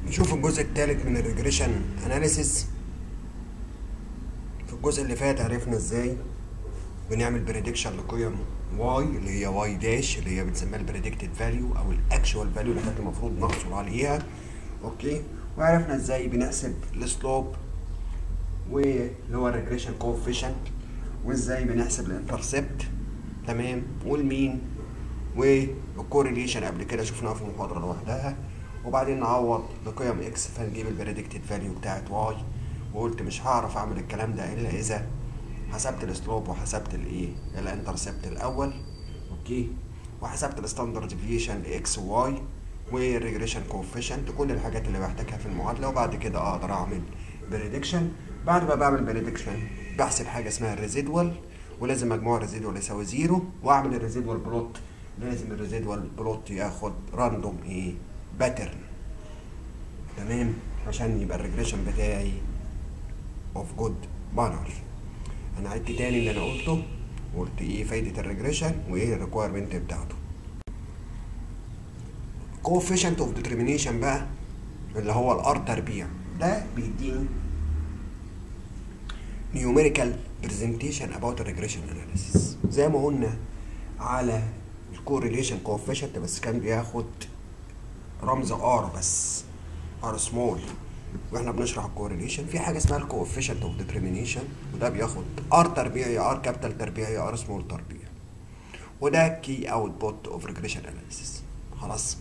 نشوف الجزء الثالث من الريجريشن اناليسيس في الجزء اللي فات عرفنا ازاي بنعمل بريدكشن لقيم واي اللي هي واي داش اللي هي بنسميها البريدكتد فاليو او الاكشوال فاليو اللي كانت المفروض نحصل عليها اوكي وعرفنا ازاي بنحسب السلوب واللي هو الريجريشن كوفيشنت وازاي بنحسب الانترسبت تمام والمين والكوريليشن قبل كده شفناها في محاضره لوحدها وبعدين نعوض لقيم اكس فنجيب البريدكتد فاليو بتاعت واي وقلت مش هعرف اعمل الكلام ده الا اذا حسبت السلوب وحسبت الايه الانترسبت الاول اوكي وحسبت الستاندرد ديفيشن لاكس وواي والريجريشن كوفيشنت كل الحاجات اللي بحتاجها في المعادله وبعد كده اقدر اعمل بريدكشن بعد ما بعمل بريدكشن بحسب حاجه اسمها الريزيدوال ولازم مجموع الريزيدوال يساوي زيرو واعمل الريزيدوال بلوت لازم الريزيدوال بلوت ياخد راندوم ايه باترن تمام عشان يبقى الريجريشن بتاعي اوف جود مانر انا عدت تاني اللي انا قلته وقلت ايه فايده الريجريشن وايه الريكويرمنت بتاعته coefficient اوف determination بقى اللي هو الار تربيع ده بيديني numerical presentation about the regression analysis زي ما قلنا على الكوريليشن coefficient بس كان بياخد رمز ار بس ار سمول واحنا بنشرح الكوريليشن في حاجه اسمها الكوفيشنت اوف ديترمينيشن وده بياخد ار تربيع يا ار كابيتال تربيع يا ار سمول تربيع وده كي اوت بوت اوف ريجريشن اناليسيس خلاص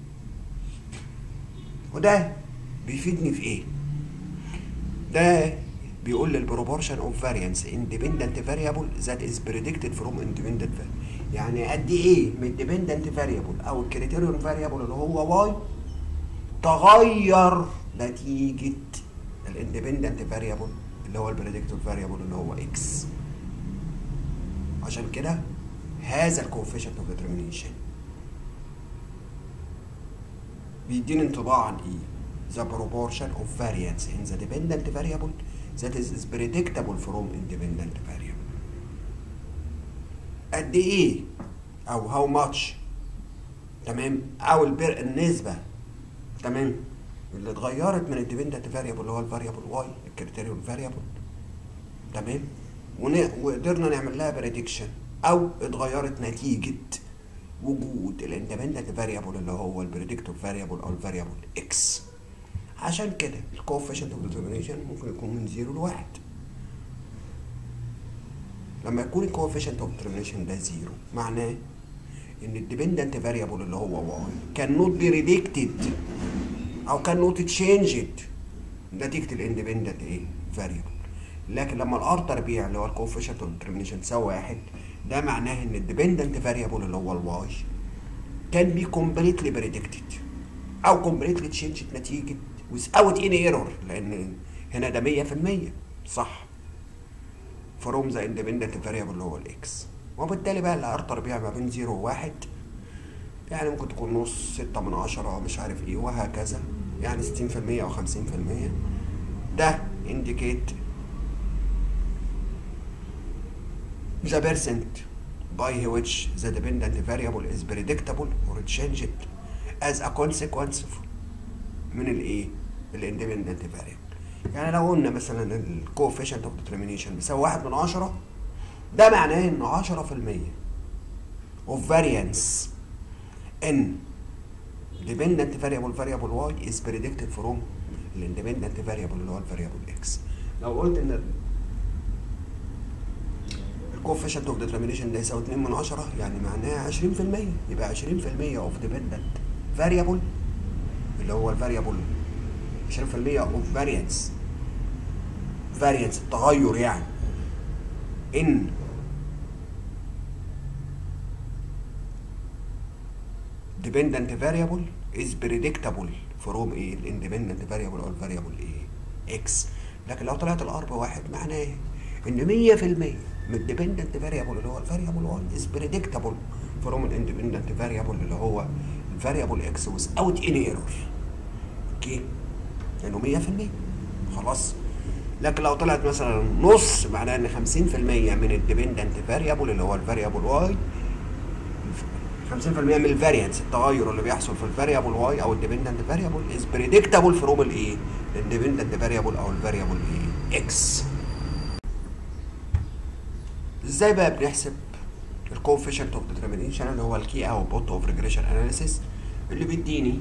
وده بيفيدني في ايه ده بيقول لي البروبورشن اوف فاريانس اندبندنت فاريبل ذات از بريدكتد فروم اندبندنت فاريبل يعني قد ايه من الديبندنت فاريبل او الكريتيريون فاريبل اللي هو واي تغير نتيجة الاندبندنت فاريبل اللي هو البريدكتور فاريبل اللي هو اكس عشان كده هذا الكوفيشنت اوف ديترمينيشن بيديني انطباع عن ايه the proportion of variance in the dependent variable that is predictable from independent variable قد ايه او how much تمام او البر النسبه تمام اللي اتغيرت من الديبندنت فاريبل اللي هو الفاريبل واي الكريتيريون فاريبل تمام وقدرنا نعمل لها بريدكشن او اتغيرت نتيجه وجود الاندبندنت فاريبل اللي هو البريدكتور فاريبل او الفاريبل اكس عشان كده الكوفيشنت اوف ديترمينيشن ممكن يكون من زيرو لواحد لما يكون الكوفيشنت اوف ديترمينيشن ده زيرو معناه ان الديبندنت فاريبل اللي هو واي كان نوت بريدكتد او كان نوت تشينجد نتيجه الاندبندنت ايه فاريبل لكن لما الار تربيع اللي هو الكوفيشنت اوف ديترمينيشن تساوي واحد ده معناه ان الديبندنت فاريبل اللي هو الواي كان بي كومبليتلي بريدكتد او كومبليتلي تشينجد نتيجه without any ايرور لان هنا ده 100% صح فروم ذا اندبندنت فاريبل اللي هو الاكس وبالتالي بقى الار تربيع ما بين 0 و1 يعني ممكن تكون نص ستة من عشرة مش عارف ايه وهكذا يعني ستين في المية أو خمسين في المية ده indicate the percent by which the dependent variable is predictable or changed as a consequence من الايه الاندبندنت variable يعني لو قلنا مثلا الكوفيشنت اوف ديترمينيشن بيساوي واحد من عشرة ده معناه ان عشرة في المية of variance in dependent variable variable y is predicted from الاندبندنت variable اللي هو الفاريبل x لو قلت ان الكوفيشنت اوف ديترمينيشن ده يساوي 2 من 10 يعني معناها 20% يبقى 20% اوف ديبندنت variable اللي هو الفاريبل 20% اوف فاريانس فاريانس التغير يعني ان dependent variable is predictable from ايه الاندبندنت variable او الفاريبل ايه اكس لكن لو طلعت الار بواحد معناه ان 100% من الديبندنت variable اللي هو الفاريبل 1 is predictable from الاندبندنت variable اللي هو الفاريبل اكس without any error اوكي لانه 100% خلاص لكن لو طلعت مثلا نص معناه ان 50% من الديبندنت فاريبل اللي هو الفاريبل واي 50% من الفاريانس التغير اللي بيحصل في الفاريبل واي او الديبندنت فاريبل از بريدكتابل فروم الايه الاندبندنت فاريبل او الفاريبل ايه اكس ازاي بقى بنحسب الكوفيشنت اوف ديترمينيشن اللي هو الكي او بوت اوف ريجريشن اناليسيس اللي بيديني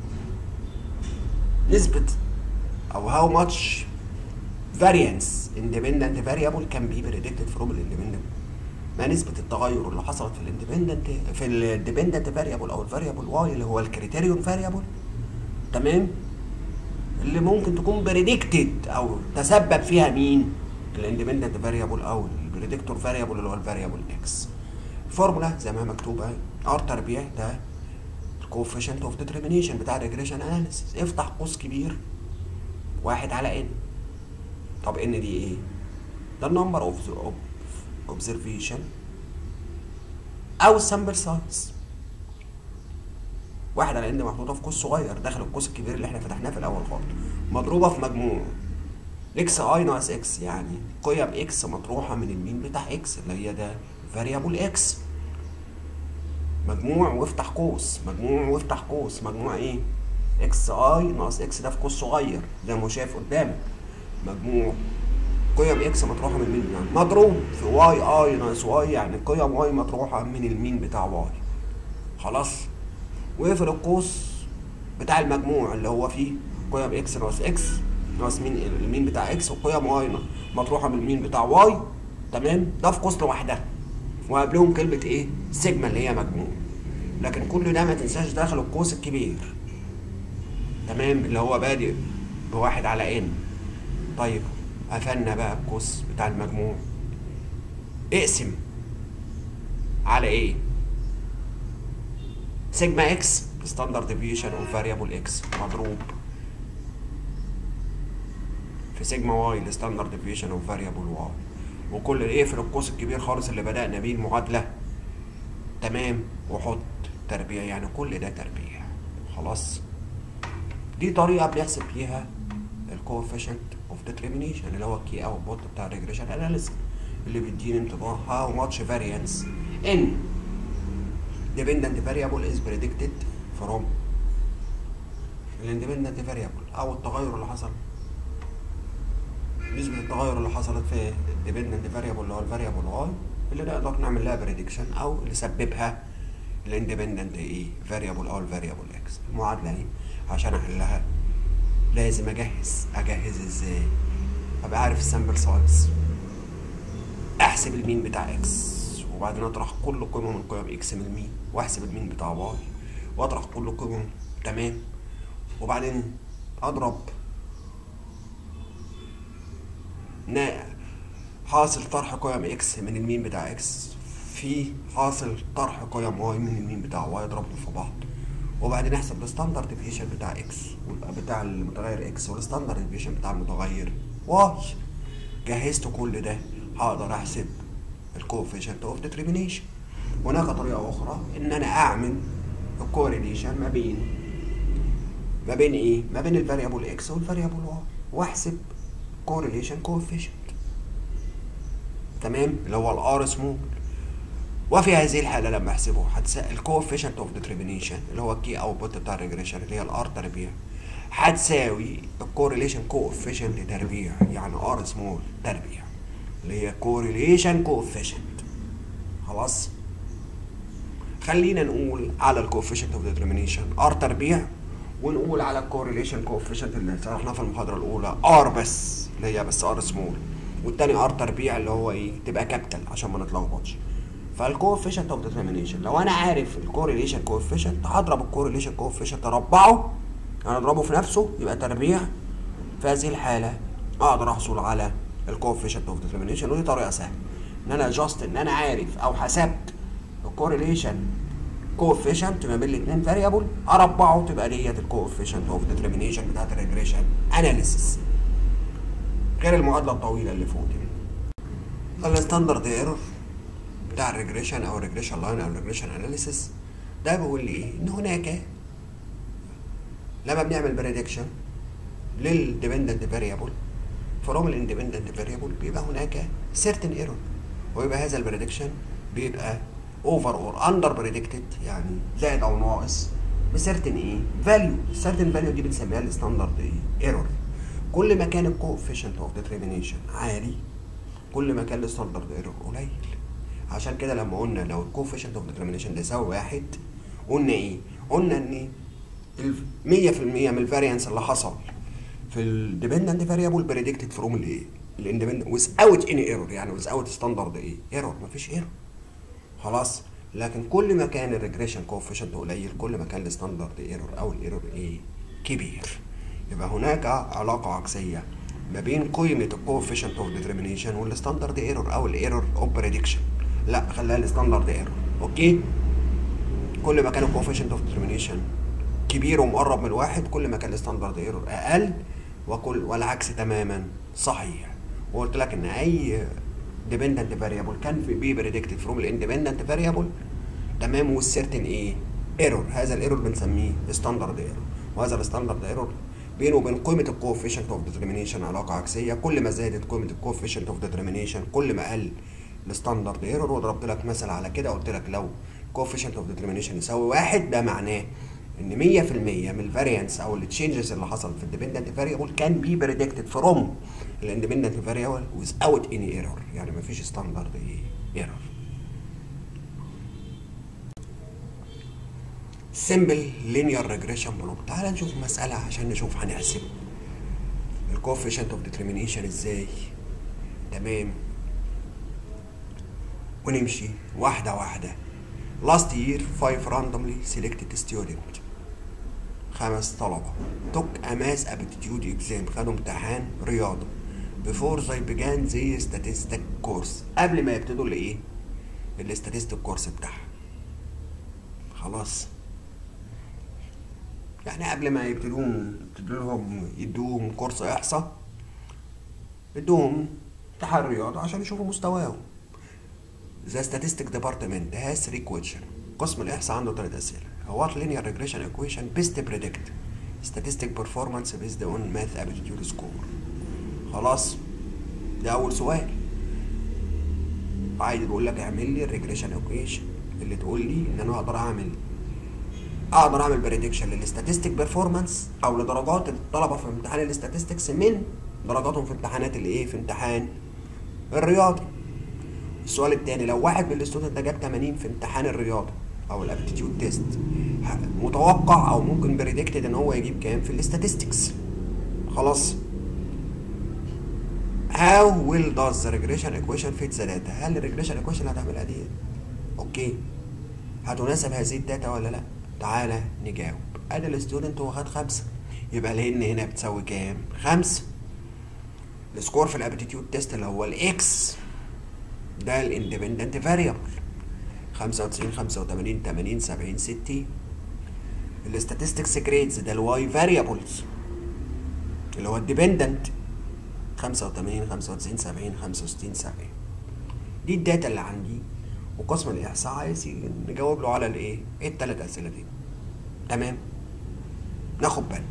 نسبة او هاو ماتش variance independent variable can be predicted from الاندبندنت ما نسبة التغير اللي حصلت في الاندبندنت في الديبندنت فاريبل او الفاريبل واي اللي هو الكريتيريون فاريبل تمام اللي ممكن تكون بريدكتد او تسبب فيها مين الاندبندنت فاريبل او البريدكتور فاريبل اللي هو الفاريبل اكس الفورمولا زي ما مكتوبه ار تربيع ده الكوفيشنت اوف ديترمينيشن بتاع الريجريشن اناليسيس افتح قوس كبير واحد على ان طب ان دي ايه ده النمبر اوف اوبزرفيشن او السامبل سايز واحد على ان محطوطه في قوس صغير داخل القوس الكبير اللي احنا فتحناه في الاول خالص مضروبه في مجموع اكس اي ناقص اكس يعني قيم اكس مطروحه من المين بتاع اكس اللي هي ده فاريبل اكس مجموع وافتح قوس مجموع وافتح قوس مجموع ايه اكس اي ناقص اكس ده في قوس صغير زي ما هو شايف قدامك مجموع قيم اكس مطروحه من المين يعني مضروب في واي اي ناقص واي يعني قيم واي مطروحه من المين بتاع واي خلاص واقفل القوس بتاع المجموع اللي هو فيه قيم اكس ناقص اكس ناقص مين المين بتاع اكس وقيم واي مطروحه من المين بتاع واي تمام ده في قوس لوحدها وقبلهم كلمه ايه سيجما اللي هي مجموع لكن كل ده ما تنساش داخل القوس الكبير تمام اللي هو بادئ بواحد على ان طيب قفلنا بقى القوس بتاع المجموع اقسم على ايه سيجما اكس ستاندرد ديفيشن اوف فاريبل اكس مضروب في سيجما واي الستاندرد ديفيشن اوف فاريبل واي وكل ايه في القوس الكبير خالص اللي بدأنا بيه المعادلة تمام وحط تربيع يعني كل ده تربيع خلاص دي طريقة بنحسب فيها الكوفيشنت اوف ديترمينيشن اللي هو الكي او بوت بتاع الريجريشن اناليسيس اللي بيديني انطباع هاو ماتش فاريانس ان dependent variable is predicted from الاندبندنت فاريبل او التغير اللي حصل نسبة التغير اللي حصلت في الديبندنت فاريبل اللي هو الفاريبل واي اللي نقدر نعمل لها بريدكشن او اللي سببها الاندبندنت ايه فاريبل او الفاريبل اكس المعادلة دي عشان احلها لازم اجهز اجهز ازاي ابقى عارف السامبل سايز احسب المين بتاع اكس وبعدين اطرح كل قيمه من قيم اكس من المين واحسب المين بتاع واي واطرح كل قيمه تمام وبعدين اضرب حاصل طرح قيم اكس من المين بتاع اكس في حاصل طرح قيم واي من المين بتاع واي اضربهم في بعض وبعدين احسب الستاندرد ديفيشن بتاع اكس بتاع المتغير اكس والستاندرد ديفيشن بتاع المتغير واي جهزت كل ده هقدر احسب الكوفيشنت اوف ديترمينيشن هناك طريقه اخرى ان انا اعمل الكوريليشن ما بين ما بين ايه ما بين الفاريبل اكس والفاريبل واي واحسب كوريليشن كوفيشنت تمام اللي هو الار سمول وفي هذه الحاله لما احسبه هتساوي الكوفيشنت اوف ديترمينيشن اللي هو الكي اوتبوت بتاع الريجريشن اللي هي الار تربيع هتساوي الكوريليشن كوفيشنت تربيع يعني ار سمول تربيع اللي هي كوريليشن كوفيشنت خلاص خلينا نقول على الكوفيشنت اوف ديترمينيشن ار تربيع ونقول على الكوريليشن كوفيشنت اللي شرحناه في المحاضره الاولى ار بس اللي هي بس ار سمول والتاني ار تربيع اللي هو ايه تبقى كابيتال عشان ما نتلخبطش فالكوفيشنت اوف ديترمينيشن لو انا عارف الكوريليشن كوفيشنت هضرب الكوريليشن كوفيشنت اربعه انا اضربه في نفسه يبقى تربيع في هذه الحاله اقدر احصل على الكوفيشنت اوف ديترمينيشن ودي طريقه سهله ان انا جاست ان انا عارف او حسبت الكوريليشن كوفيشنت ما بين الاثنين فاريبل اربعه تبقى ديت الكوفيشنت اوف ديترمينيشن بتاعت الريجريشن اناليسيس غير المعادله الطويله اللي فوق دي الستاندرد ايرور بتاع الريجريشن او الريجريشن لاين او الريجريشن اناليسيس ده بيقول لي ايه ان هناك لما بنعمل بريدكشن للديبندنت فاريبل فروم الاندبندنت فاريبل بيبقى هناك سيرتن ايرور ويبقى هذا البريدكشن بيبقى اوفر اور اندر بريدكتد يعني زائد او ناقص بسيرتن ايه فاليو السيرتن فاليو دي بنسميها الستاندرد ايه ايرور كل ما كان الكوفيشنت اوف ديترمينيشن عالي كل ما كان الستاندرد ايرور قليل عشان كده لما قلنا لو الكوفيشنت اوف ديترمينيشن ده يساوي واحد قلنا ايه قلنا ان ال 100% من الفاريانس اللي حصل في الديبندنت فاريبل بريدكتد فروم الايه الاندبندنت ويز اوت اني ايرور يعني ويز اوت ستاندرد ايه ايرور مفيش ايرور خلاص لكن كل ما كان الريجريشن كوفيشنت قليل كل ما كان الستاندرد ايرور او الايرور ايه كبير يبقى هناك علاقه عكسيه ما بين قيمه الكوفيشنت اوف ديترمينيشن والستاندرد ايرور او الايرور اوف بريدكشن لا خليها الستاندرد ايرور اوكي كل ما كان الكوفيشنت اوف ديترمينيشن كبير ومقرب من الواحد كل ما كان الستاندرد ايرور اقل وكل والعكس تماما صحيح وقلت لك ان اي ديبندنت فاريبل كان في بي بريدكتد فروم الاندبندنت فاريبل تمام والسيرتن ايه ايرور هذا الايرور بنسميه ستاندرد ايرور وهذا الستاندرد ايرور بينه وبين قيمه الكوفيشنت اوف ديترمينيشن علاقه عكسيه كل ما زادت قيمه الكوفيشنت اوف ديترمينيشن كل ما قل الستاندرد ايرور وضربت لك مثل على كده قلت لك لو كوفيشنت اوف ديترمينيشن يساوي واحد ده معناه ان 100% من الفاريانس او التشينجز اللي حصل في الديبندنت فاريبل كان بي بريدكتد فروم الاندبندنت فاريبل ويز اوت اني ايرور يعني ما فيش ستاندرد ايرور سمبل لينير ريجريشن بلوك تعال نشوف مسألة عشان نشوف هنحسب الكوفيشنت اوف ديترمينيشن ازاي تمام ونمشي واحدة واحدة last year five randomly selected student خمس طلبة took a mass aptitude exam خدوا امتحان رياضة before they began the statistic course قبل ما يبتدوا الايه الاستاتستيك كورس بتاعها خلاص يعني قبل ما يبتدوهم يبتدوا لهم يدوهم كورس احصاء ادوهم امتحان رياضة عشان يشوفوا مستواهم The statistic department has three question قسم الإحصاء عنده ثلاث أسئلة What linear regression equation best predict statistic performance based on math aptitude score خلاص ده أول سؤال عادي بيقول لك اعمل لي الريجريشن equation اللي تقول لي إن أنا أقدر أعمل أقدر أعمل بريدكشن للستاتستيك بيرفورمانس أو لدرجات الطلبة في امتحان الاستاتستكس من درجاتهم في امتحانات الإيه في امتحان الرياضي السؤال التاني لو واحد من الستودنت ده جاب 80 في امتحان الرياضه او الابتيتيود تيست متوقع او ممكن بريدكتد ان هو يجيب كام في الاستاتستكس خلاص How will does the regression equation fit the data؟ هل الريجريشن equation اللي هتعملها دي اوكي هتناسب هذه الداتا ولا لا؟ تعالى نجاوب ادي الستودنت هو خد خمسه يبقى لان هنا بتساوي كام؟ خمسه السكور في الابتيتيود تيست اللي هو الاكس ده الاندبندنت فاريبل 95 85 80 70 60 الاستاتستكس جريدز ده الواي فاريبلز اللي هو الديبندنت 85 95 70 65 70 دي الداتا اللي عندي وقسم الاحصاء عايز نجاوب له على الايه؟ ايه الثلاث اسئله دي؟ تمام؟ ناخد بالنا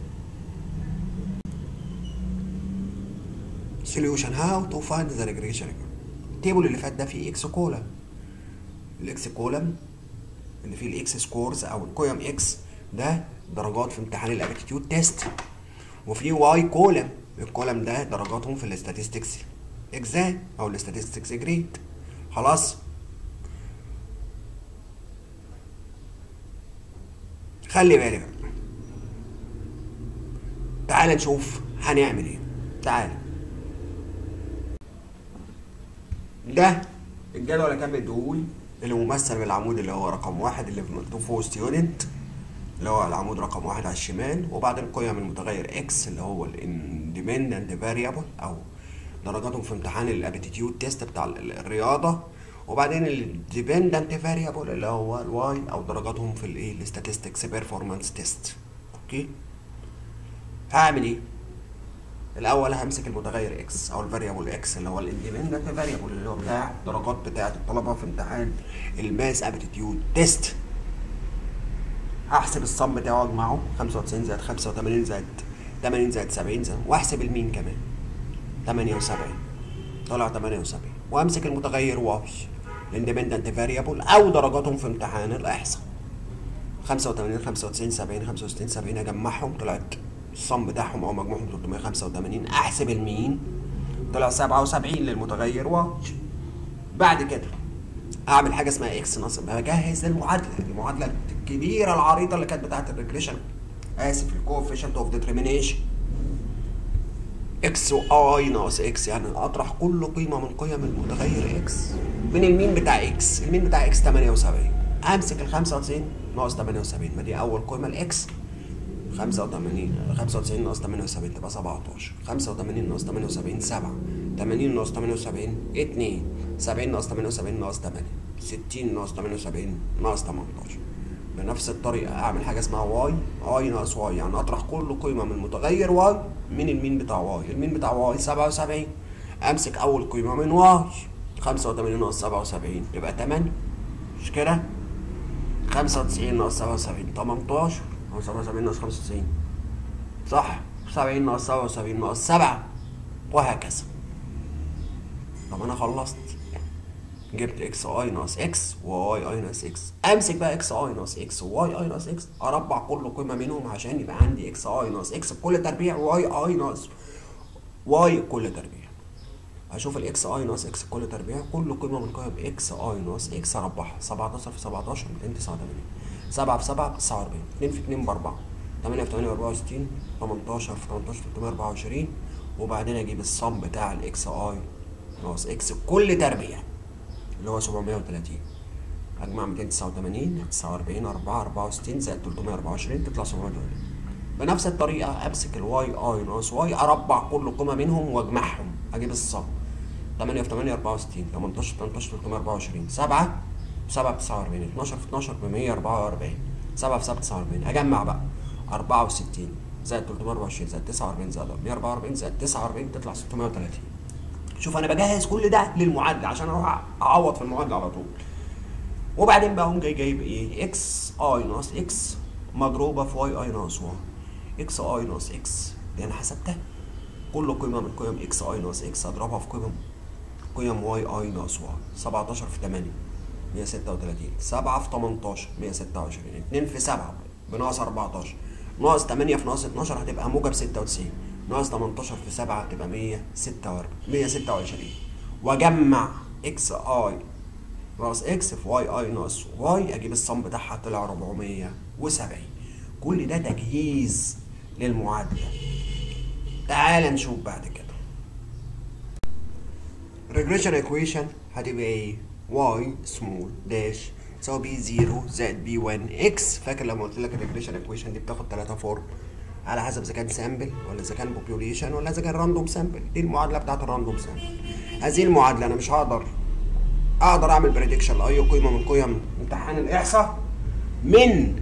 solution how to find the regression التيبل اللي فات ده فيه اكس كولم الاكس كولم اللي فيه الاكس سكورز او القيم اكس ده درجات في امتحان الابتيتيود تيست وفي واي كولم الكولم ده درجاتهم في الاستاتستكس اكزام او الاستاتستكس جريد خلاص خلي بالك بقى تعال نشوف هنعمل ايه تعال ده الجدول اللي كان بيديهولي اللي ممثل بالعمود اللي هو رقم واحد اللي مكتوب فوق ستيودنت اللي هو العمود رقم واحد على الشمال وبعدين قيم المتغير اكس اللي هو الاندبندنت فاريبل او درجاتهم في امتحان الابتيتيود تيست بتاع الرياضه وبعدين الديبندنت فاريبل اللي هو الواي او درجاتهم في الايه الاستاتستكس بيرفورمانس تيست اوكي هعمل ايه الاول همسك المتغير اكس او الفاريبل اكس اللي هو الاندبندنت فاريبل اللي هو بتاع الدرجات بتاعه الطلبه في امتحان الماس ابتيتيود تيست هحسب الصم بتاعه واجمعه 95 زائد 85 زائد 80 زائد 70 زائد واحسب المين كمان 78 طلع 78 وامسك المتغير واي الاندبندنت فاريبل او درجاتهم في امتحان الاحصاء 85 95 70 65 70 اجمعهم طلعت الصم بتاعهم او مجموعهم 385 احسب المين طلع 77 للمتغير واي بعد كده اعمل حاجه اسمها اكس ناقص بجهز المعادله المعادله الكبيره العريضه اللي كانت بتاعت الريجريشن اسف الكوفيشنت اوف ديترمينيشن اكس واي ناقص اكس يعني اطرح كل قيمه من قيم المتغير اكس من المين بتاع اكس المين بتاع اكس 78 امسك ال 95 ناقص 78 ما دي اول قيمه الاكس 85 95 ناقص 78 تبقى 17 85 ناقص 78 7 80 ناقص 78 2 70 ناقص 78 ناقص 8 60 ناقص 78 ناقص 18 بنفس الطريقة أعمل حاجة اسمها واي اي ناقص واي يعني أطرح كل قيمة من متغير واي من المين بتاع واي المين بتاع واي 77 أمسك أول قيمة من واي 85 ناقص 77 يبقى 8 مش كده 95 ناقص 77 18 أو 77 ناقص 95 صح 70 ناقص 77 ناقص 7 وهكذا طب أنا خلصت جبت اكس اي ناقص اكس وواي اي ناقص اكس امسك بقى اكس اي ناقص اكس وواي اي ناقص اكس اربع كل قيمه منهم عشان يبقى عندي اكس اي ناقص اكس بكل تربيع واي اي ناقص واي كل تربيع اشوف الاكس اي ناقص اكس كل تربيع كل قيمه من قيم اكس اي ناقص اكس اربعها 17 في 17 289 7 في 7 49 2 في 2 ب 4 8 في 8 ب 64 18 في 18 324 وبعدين اجيب الصم بتاع الاكس اي ناقص اكس كل تربيع اللي هو 730 اجمع 289 49 4 64 زائد 324 تطلع 730 بنفس الطريقة امسك الواي اي ناقص واي اربع كل قيمة منهم واجمعهم اجيب الصم 8 في 8 64 18 في 18 324 7 7 ب 49 12 في 12 ب 144 7 في 7 49 اجمع بقى 64 زائد 324 زائد 49 زائد 144 زائد 49 تطلع 630 شوف انا بجهز كل ده للمعادله عشان اروح اعوض في المعادله على طول وبعدين بقى اقوم جاي جايب ايه اكس اي ناقص اكس مضروبه في واي اي ناقص واي اكس اي ناقص اكس دي انا حسبتها كل قيمه من قيم اكس اي ناقص اكس اضربها في قيم قيم واي اي ناقص واي 17 في 8 136 7 في 18 126 2 في 7 بناقص 14 ناقص 8 في ناقص 12 هتبقى موجب 96 ناقص 18 في 7 هتبقى 146 126 واجمع اكس اي ناقص اكس في واي اي ناقص واي اجيب الصم بتاعها طلع 470 كل ده تجهيز للمعادله تعال نشوف بعد كده ريجريشن ايكويشن هتبقى ايه واي سمول داش تساوي بي 0 زائد بي 1 اكس فاكر لما قلت لك الريجريشن ايكويشن دي بتاخد 3 فورم على حسب اذا كان سامبل ولا اذا كان بوبيوليشن ولا اذا كان راندوم سامبل دي المعادله بتاعت الراندوم سامبل هذه المعادله انا مش هقدر اقدر اعمل بريدكشن لاي قيمه من قيم امتحان الاحصاء من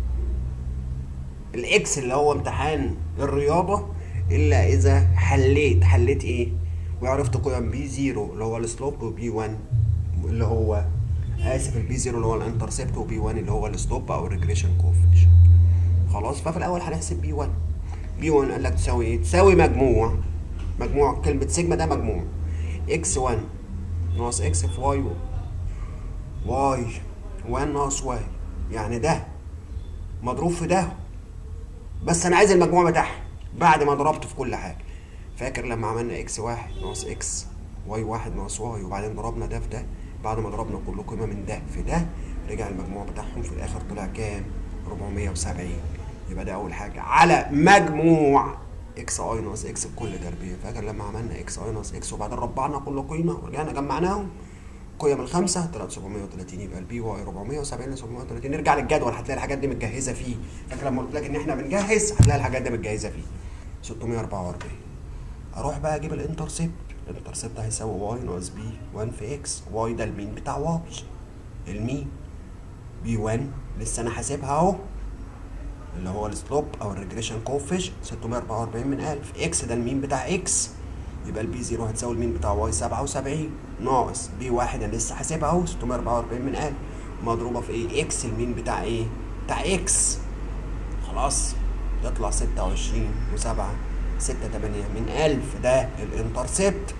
الاكس اللي هو امتحان الرياضه الا اذا حليت حليت ايه وعرفت قيم بي 0 اللي هو السلوب وبي 1 اللي هو اسف البي 0 اللي هو الانترسبت وبي 1 اللي هو السلوب او الريجريشن كوفيشن خلاص ففي الاول هنحسب بي 1 بي 1 قال لك تساوي ايه تساوي مجموع مجموع كلمه سيجما ده مجموع اكس 1 ناقص اكس في واي واي 1 ناقص واي يعني ده مضروب في ده بس انا عايز المجموع بتاعها بعد ما ضربت في كل حاجه فاكر لما عملنا اكس واحد ناقص اكس واي واحد ناقص واي وبعدين ضربنا ده في ده بعد ما ضربنا كل قيمه من ده في ده رجع المجموع بتاعهم في الاخر طلع كام 470 يبقى ده اول حاجه على مجموع اكس اي ناقص اكس بكل تربيع فاكر لما عملنا اكس اي ناقص اكس وبعدين ربعنا كل قيمه ورجعنا جمعناهم قيم الخمسه طلعت 730 يبقى البي واي 470 ل 730 نرجع للجدول هتلاقي الحاجات دي متجهزه فيه فاكر لما قلت لك ان احنا بنجهز هتلاقي الحاجات دي متجهزه فيه 644 اروح بقى اجيب الانترسبت الانترسبت هيساوي واي ناقص بي 1 في اكس واي ده المين بتاع واي المين بي 1 لسه انا حاسبها اهو اللي هو السلوب او الريجريشن كوفيش 644 من 1000 اكس ده المين بتاع اكس يبقى البي 0 هتساوي المين بتاع واي 77 ناقص بي 1 انا لسه حاسبها اهو 644 من 1000 مضروبه في ايه اكس المين بتاع ايه بتاع اكس خلاص يطلع 26 و7 6 8 من 1000 ده الانترسبت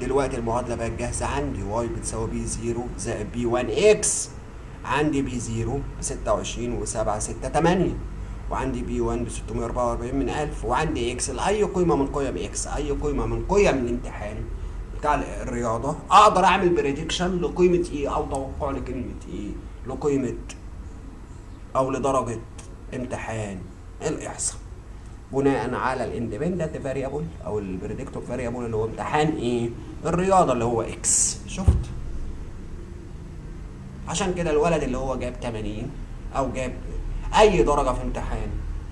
دلوقتي المعادله بقت جاهزه عندي واي بتساوي بي 0 زائد بي 1 اكس عندي بي 0 ب 26 و7 6 8 وعندي بي 1 ب 644 من 1000 وعندي اكس لاي قيمه من قيم اكس اي قيمه من قيم الامتحان بتاع الرياضه اقدر اعمل بريدكشن لقيمه ايه او توقع لكلمه ايه لقيمه او لدرجه امتحان الاحصاء بناء على الاندبندنت فاريبل او البريدكتور فاريبل اللي هو امتحان ايه الرياضه اللي هو اكس شفت عشان كده الولد اللي هو جاب 80 او جاب اي درجه في امتحان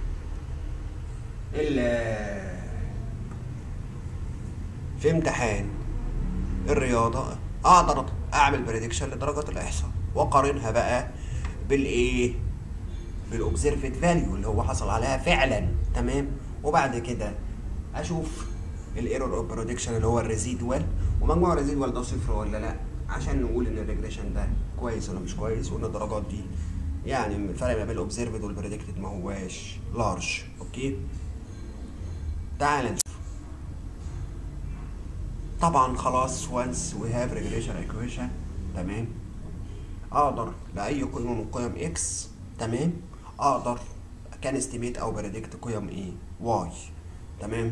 في امتحان الرياضه اقدر اعمل بريدكشن لدرجه الاحصاء واقارنها بقى بالايه بالاوبزرفد فاليو اللي هو حصل عليها فعلا تمام وبعد كده اشوف الايرور اوف بريدكشن اللي هو الريزيدوال ومجموع الريزيدوال ده صفر ولا لا عشان نقول ان الريجريشن ده كويس ولا مش كويس وان الدرجات دي يعني الفرق ما بين الاوبزرفد والبريدكتد ما هواش لارج اوكي تعال نشوف طبعا خلاص once we have regression equation تمام اقدر لاي قيمه من قيم اكس تمام اقدر كان استيميت او بريدكت قيم ايه واي تمام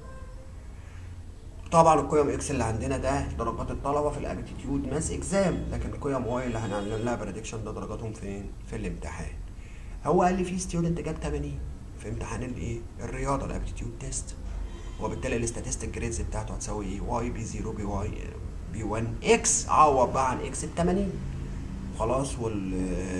طبعا القيم اكس اللي عندنا ده درجات الطلبه في الابتيتيود ماس اكزام لكن قيم واي اللي هنعمل لها بريدكشن ده درجاتهم فين في الامتحان هو قال لي في ستودنت جاب 80 في امتحان الايه الرياضه الابتيتيود تيست وبالتالي الاستاتستيك جريدز بتاعته هتساوي ايه واي بي 0 بي واي بي 1 اكس عوض بقى عن اكس ب 80 خلاص وال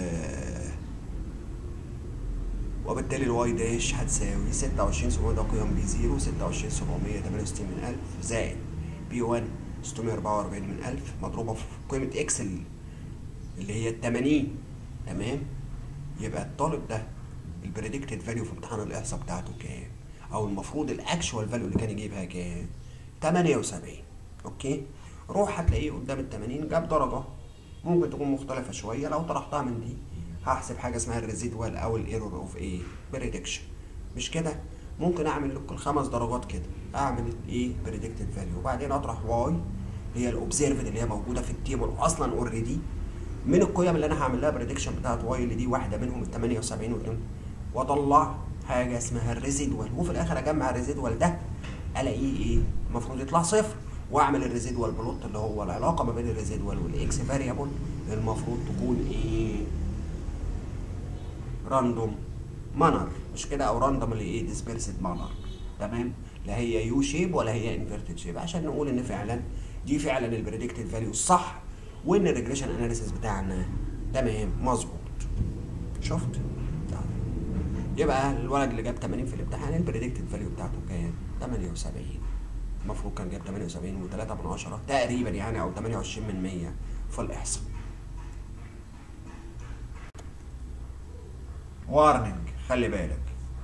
وبالتالي الواي داش هتساوي 26700 ده قيم بي 0 26768 من 1000 زائد بي 1 644 من 1000 مضروبه في قيمه اكس اللي هي ال 80 تمام يبقى الطالب ده البريدكتد فاليو في امتحان الاحصاء بتاعته كام او المفروض الاكشوال فاليو اللي كان يجيبها كام 78 اوكي روح هتلاقيه قدام ال 80 جاب درجه ممكن تكون مختلفه شويه لو طرحتها من دي هحسب حاجه اسمها الريزيدوال او الايرور اوف ايه بريدكشن مش كده ممكن اعمل لكل خمس درجات كده اعمل ايه بريدكتد فاليو وبعدين اطرح واي هي الاوبزرفد اللي هي موجوده في التيبل اصلا اوريدي من القيم اللي انا هعمل لها بريدكشن بتاعت واي اللي دي واحده منهم ال 78 و واطلع حاجه اسمها الريزيدوال وفي الاخر اجمع الريزيدوال ده الاقيه ايه المفروض يطلع صفر واعمل الريزيدوال بلوت اللي هو العلاقه ما بين الريزيدوال والاكس فاريبل المفروض تكون ايه راندوم مانر مش كده او راندوملي ايه ديسبيرسد مانر تمام لا هي يو شيب ولا هي انفيرتد شيب عشان نقول ان فعلا دي فعلا البريدكتد فاليو الصح وان الريجريشن اناليسيس بتاعنا تمام مظبوط شفت يبقى الولد اللي جاب 80 في الامتحان البريدكتد فاليو بتاعته كام 78 المفروض كان جاب 78 و3 من 10 تقريبا يعني او 28 من 100 في الاحصاء وارنينج خلي بالك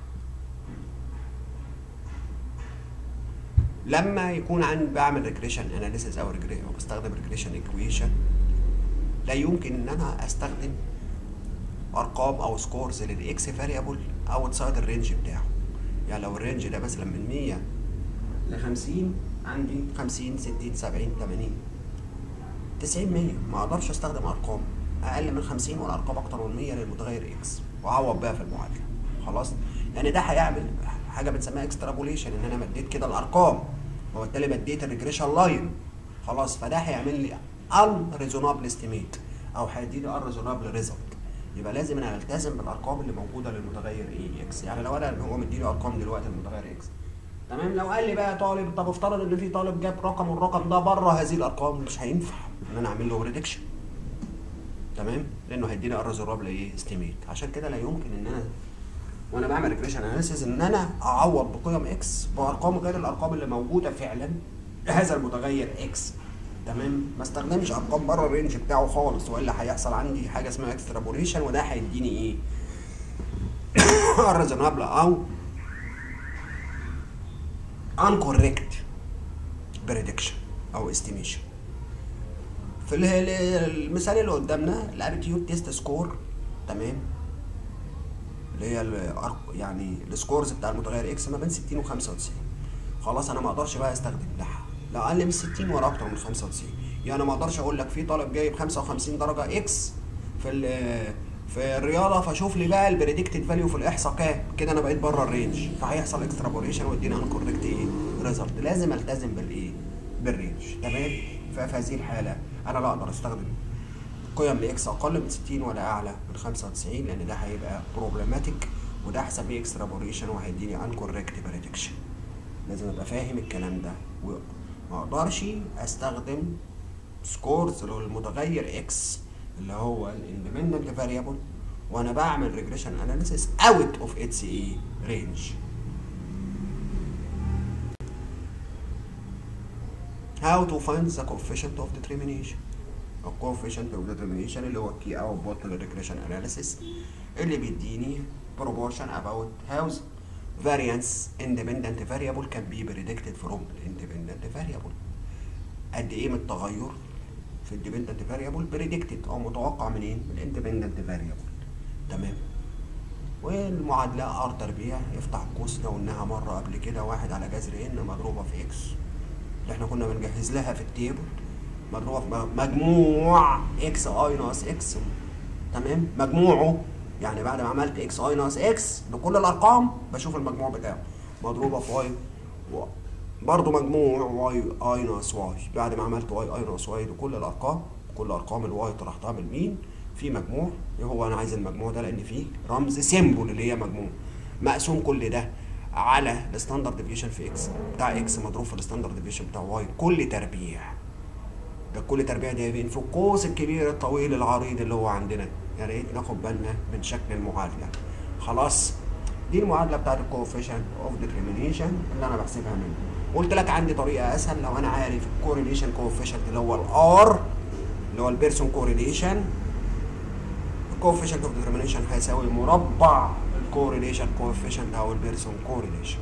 لما يكون عندي بعمل ريجريشن اناليسيس او ريجري او بستخدم ريجريشن ايكويشن لا يمكن ان انا استخدم ارقام او سكورز للاكس فاريبل اوتسايد الرينج بتاعه يعني لو الرينج ده مثلا من 100 ل 50 عندي 50 60 70 80 90 100 ما اقدرش استخدم ارقام اقل من 50 ولا ارقام اكتر من 100 للمتغير اكس واعوض بقى في المعادله خلاص لان ده هيعمل حاجه بنسميها اكسترابوليشن ان انا مديت كده الارقام وبالتالي مديت الريجريشن لاين خلاص فده هيعمل لي ان ريزونابل استيميت او هيديني ان ريزونابل ريزلت يبقى لازم انا التزم بالارقام اللي موجوده للمتغير اي اكس يعني لو انا هو مديني ارقام دلوقتي للمتغير اكس تمام لو قال لي بقى طالب طب افترض ان في طالب جاب رقم والرقم ده بره هذه الارقام مش هينفع ان انا اعمل له بريدكشن تمام لانه هيديني الريزورابل ايه استيميت عشان كده لا يمكن ان انا وانا بعمل ريجريشن اناليسيس ان انا اعوض بقيم اكس بارقام غير الارقام اللي موجوده فعلا هذا المتغير اكس تمام ما استخدمش ارقام بره الرينج بتاعه خالص والا هيحصل عندي حاجه اسمها اكسترابوليشن وده هيديني ايه الريزونابل او uncorrect prediction او estimation في المثال اللي قدامنا الابتيود تيست سكور تمام اللي هي يعني السكورز بتاع المتغير اكس ما بين 60 و 95 خلاص انا ما اقدرش بقى استخدم لا لا اقل من 60 ولا اكتر من 95 يعني ما اقدرش اقول لك في طالب جايب 55 درجه اكس في ال- في الرياضه فشوف لي بقى البريدكتد فاليو في الاحصاء كام كده انا بقيت بره الرينج فهيحصل اكسترابوليشن ويديني انكوركت ايه ريزلت لازم التزم بالايه بالرينج تمام ففي هذه الحاله انا لا اقدر استخدم قيم لاكس اقل من 60 ولا اعلى من 95 لان ده هيبقى بروبلماتيك وده احسب بيه اكسترابوليشن وهيديني انكوركت بريدكشن لازم ابقى فاهم الكلام ده وما اقدرش استخدم سكورز اللي هو المتغير اكس اللي هو الاندبندنت فاريبل وانا بعمل ريجريشن اناليسيس اوت اوف اتس اي رينج how to find the coefficient of determination ال coefficient of determination اللي هو key output للريجريشن اناليسيس اللي بيديني proportion about how variance independent variable can be predicted from independent variable قد ايه من التغير في الديبندنت فاريبل بريدكتد او متوقع منين من الاندبندنت فاريبل تمام والمعادله ار تربيع يفتح القوس ده قلناها مره قبل كده واحد على جذر ان مضروبه في اكس اللي احنا كنا بنجهز لها في التيبل مضروبه في مجموع اكس اي ناقص اكس تمام مجموعه يعني بعد ما عملت اكس اي ناقص اكس لكل الارقام بشوف المجموع بتاعه مضروبه في واي برضه مجموع واي اي ناقص واي بعد ما عملت واي اي ناقص واي لكل الارقام كل ارقام الواي طرحتها من مين في مجموع هو انا عايز المجموع ده لان فيه رمز سيمبل اللي هي مجموع مقسوم كل ده على الستاندرد ديفيشن في اكس بتاع اكس مضروب في الستاندرد ديفيشن بتاع واي كل تربيع ده كل تربيع ده بين في القوس الكبير الطويل العريض اللي هو عندنا يا ريت ناخد بالنا من شكل المعادله خلاص دي المعادله بتاعت الكوفيشنت اوف ديترمينيشن اللي انا بحسبها منه قلت لك عندي طريقه اسهل لو انا عارف الكوريليشن كوفيشنت اللي هو الار اللي هو البيرسون كوريليشن الكوفيشنت اوف ديترمينيشن هيساوي مربع الكوريليشن كوفيشنت او البيرسون كوريليشن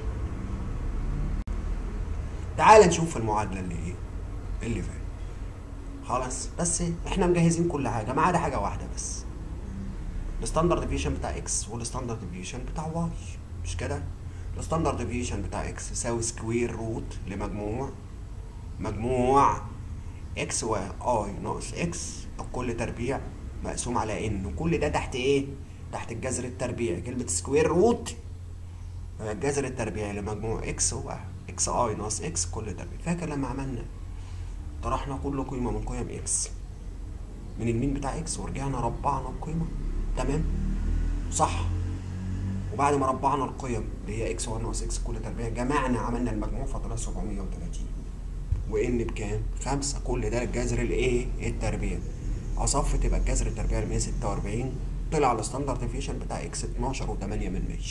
تعال نشوف المعادله اللي ايه اللي فات خلاص بس احنا مجهزين كل حاجه ما عدا حاجه واحده بس الستاندرد ديفيشن بتاع اكس والستاندرد ديفيشن بتاع واي مش كده الستاندرد ديفيشن بتاع اكس يساوي سكوير روت لمجموع مجموع اكس و اي ناقص اكس الكل تربيع مقسوم على ان وكل ده تحت ايه تحت الجذر التربيعي كلمه سكوير روت الجذر التربيعي لمجموع اكس و اكس اي ناقص اكس كل تربيع فاكر لما عملنا طرحنا كل قيمه من قيم اكس من المين بتاع اكس ورجعنا ربعنا القيمه تمام صح وبعد ما ربعنا القيم اللي هي اكس 1 ناقص اكس كل تربيع جمعنا عملنا المجموع فطلع 730 وان بكام؟ 5 كل ده الجذر الايه؟ التربيع اصف تبقى الجذر التربيع 146 طلع الستاندرد ديفيشن بتاع اكس 12 و8 من 100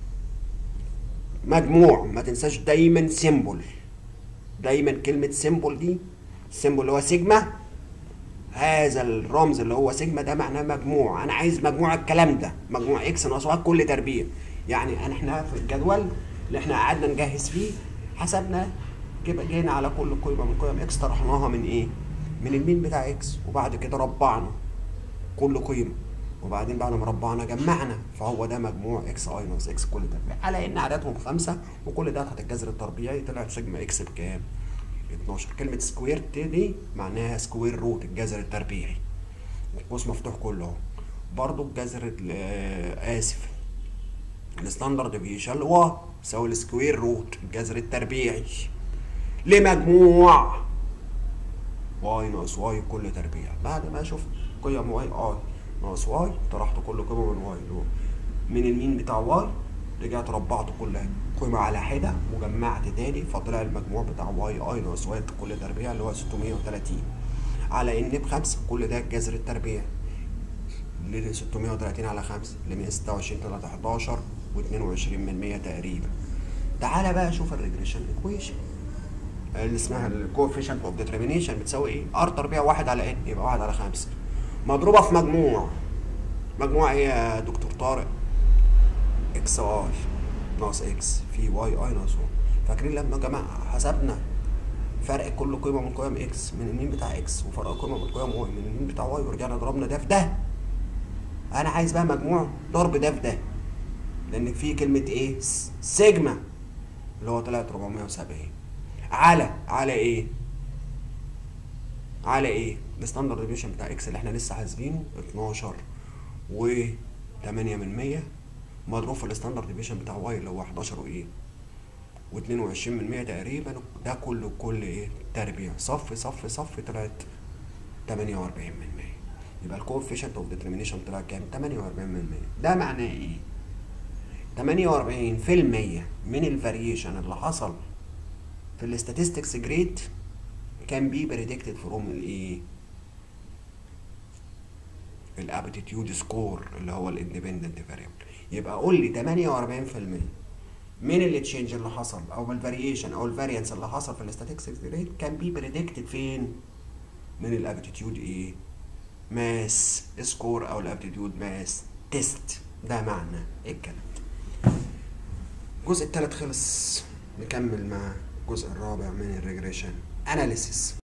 مجموع ما تنساش دايما سيمبل دايما كلمة سيمبل دي السيمبل اللي هو سيجما هذا الرمز اللي هو سيجما ده معناه مجموع انا عايز مجموع الكلام ده مجموع اكس ناقص واحد كل تربيع يعني أنا احنا في الجدول اللي احنا قعدنا نجهز فيه حسبنا جيب- جينا على كل قيمه من قيم اكس طرحناها من ايه من المين بتاع اكس وبعد كده ربعنا كل قيمه وبعدين بعد ما ربعنا جمعنا فهو ده مجموع اكس اي ناقص اكس كل تربيع على ان عددهم خمسه وكل ده تحت الجذر التربيعي طلعت سيجما اكس بكام؟ 12 كلمة سكوير دي معناها سكوير روت الجذر التربيعي القوس مفتوح كله اهو برضه الجذر ال- آه، اسف الستاندرد ديفيشن اللي هو يساوي السكوير روت الجذر التربيعي لمجموع واي ناقص واي كل تربيع بعد ما اشوف قيم واي اي ناقص واي طرحت كل قيمه من واي اللي هو من المين بتاع واي رجعت ربعت كل قيمه على حده وجمعت تاني فطلع المجموع بتاع واي اي ناقص واي كل تربيع اللي هو 630 على ان بخمسه كل ده الجذر التربيع ل 630 على 5 ل 126 3 11 و22 من 100 تقريبا تعالى بقى شوف الريجريشن ايكويشن اللي اسمها الكوفيشنت اوف ديترمينيشن بتساوي ايه؟ ار تربيع واحد على ان يبقى واحد على خمسه مضروبه في مجموع مجموع ايه يا دكتور طارق؟ اكس اي ناقص اكس في واي اي ناقص واي فاكرين لما يا جماعه حسبنا فرق كل قيمه من قيم اكس من المين بتاع اكس وفرق قيمه من قيم واي من المين بتاع واي ورجعنا ضربنا ده في ده انا عايز بقى مجموع ضرب ده في ده لان في كلمه ايه س- سيجما اللي هو طلعت 470 على على ايه على ايه الستاندرد ديفيشن بتاع اكس اللي احنا لسه حاسبينه 12 و 8 من 100 مضروب في الستاندرد ديفيشن بتاع واي اللي هو 11 وايه و22 من 100 تقريبا ده كله كل ايه تربيع صف صف صف طلعت 48 من 100 يبقى الكوفيشنت اوف ديترمينيشن طلع كام 48 من 100 ده معناه ايه 48 في المية من الفاريشن اللي حصل في الاستاتستكس جريد كان بي بريدكتد فروم الايه الابتيتيود سكور اللي هو الاندبندنت فاريبل يبقى قول لي 48% من التشينج اللي حصل او الفاريشن او الفاريانس اللي حصل في الاستاتستكس جريد كان بي بريدكتد فين من الابتيتيود ايه ماس سكور او الابتيتيود ماس تيست ده معنى الكلام الجزء الثالث خلص نكمل مع الجزء الرابع من الريجريشن اناليسيس